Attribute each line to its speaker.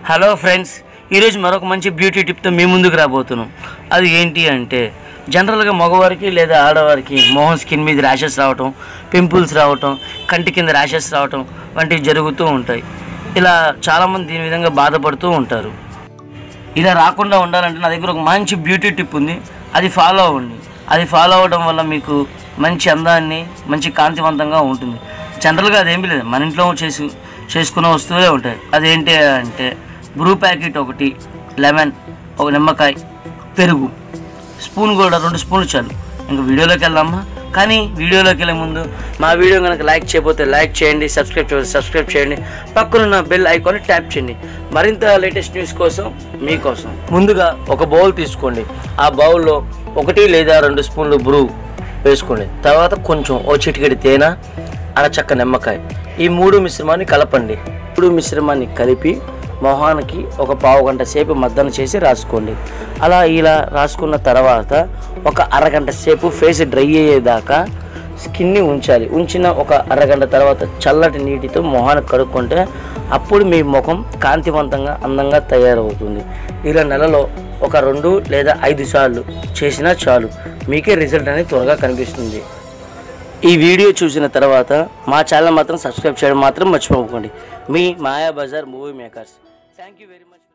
Speaker 1: hello friends ఈరోజు మరొక మంచి బ్యూటీ టిప్తో మీ ముందుకు రాబోతున్నాం అది ఏంటి అంటే జనరల్గా మగవారికి లేదా ఆడవారికి మొహం స్కిన్ మీద ర్యాషెస్ రావటం పింపుల్స్ రావటం కంటి కింద ర్యాషెస్ రావటం వంటివి జరుగుతూ ఉంటాయి ఇలా చాలామంది దీని విధంగా బాధపడుతూ ఉంటారు ఇలా రాకుండా ఉండాలంటే నా దగ్గర ఒక మంచి బ్యూటీ టిప్ ఉంది అది ఫాలో అవ్వండి అది ఫాలో అవ్వడం వల్ల మీకు మంచి అందాన్ని మంచి కాంతివంతంగా ఉంటుంది జనరల్గా అదేమీ లేదు మన ఇంట్లో చేసి చేసుకునే వస్తువులే ఉంటాయి అదేంటి అంటే బ్రూ ప్యాకెట్ ఒకటి లెమన్ ఒక నిమ్మకాయ పెరుగు స్పూన్ కూడా రెండు స్పూన్లు చాలు ఇంకా వీడియోలోకి వెళ్దామా కానీ వీడియోలోకి వెళ్ళే ముందు మా వీడియో కనుక లైక్ చేయకపోతే లైక్ చేయండి సబ్స్క్రైబ్ చేయండి సబ్స్క్రైబ్ చేయండి పక్కనున్న బెల్ ఐకాన్ ట్యాప్ చేయండి మరింత లేటెస్ట్ న్యూస్ కోసం మీకోసం ముందుగా ఒక బౌల్ తీసుకోండి ఆ బౌల్లో ఒకటి లేదా రెండు స్పూన్లు బ్రూ వేసుకోండి తర్వాత కొంచెం ఓ చిటికెడి తేనె అరచక్క నిమ్మకాయ ఈ మూడు మిశ్రమాన్ని కలపండి మూడు మిశ్రమాన్ని కలిపి మొహానికి ఒక పావు గంట సేపు మద్దన చేసి రాసుకోండి అలా ఇలా రాసుకున్న తర్వాత ఒక అరగంట సేపు ఫేస్ డ్రై అయ్యేదాకా స్కిన్ని ఉంచాలి ఉంచిన ఒక అరగంట తర్వాత చల్లటి నీటితో మొహానికి కడుక్కుంటే అప్పుడు మీ ముఖం కాంతివంతంగా అందంగా తయారవుతుంది ఇలా నెలలో ఒక రెండు లేదా ఐదు సార్లు చేసినా చాలు మీకే రిజల్ట్ అనేది త్వరగా కనిపిస్తుంది ఈ వీడియో చూసిన తర్వాత మా ఛానల్ మాత్రం సబ్స్క్రైబ్ చేయడం మాత్రం మర్చిపోకండి మీ Maya Bazaar movie makers thank you very much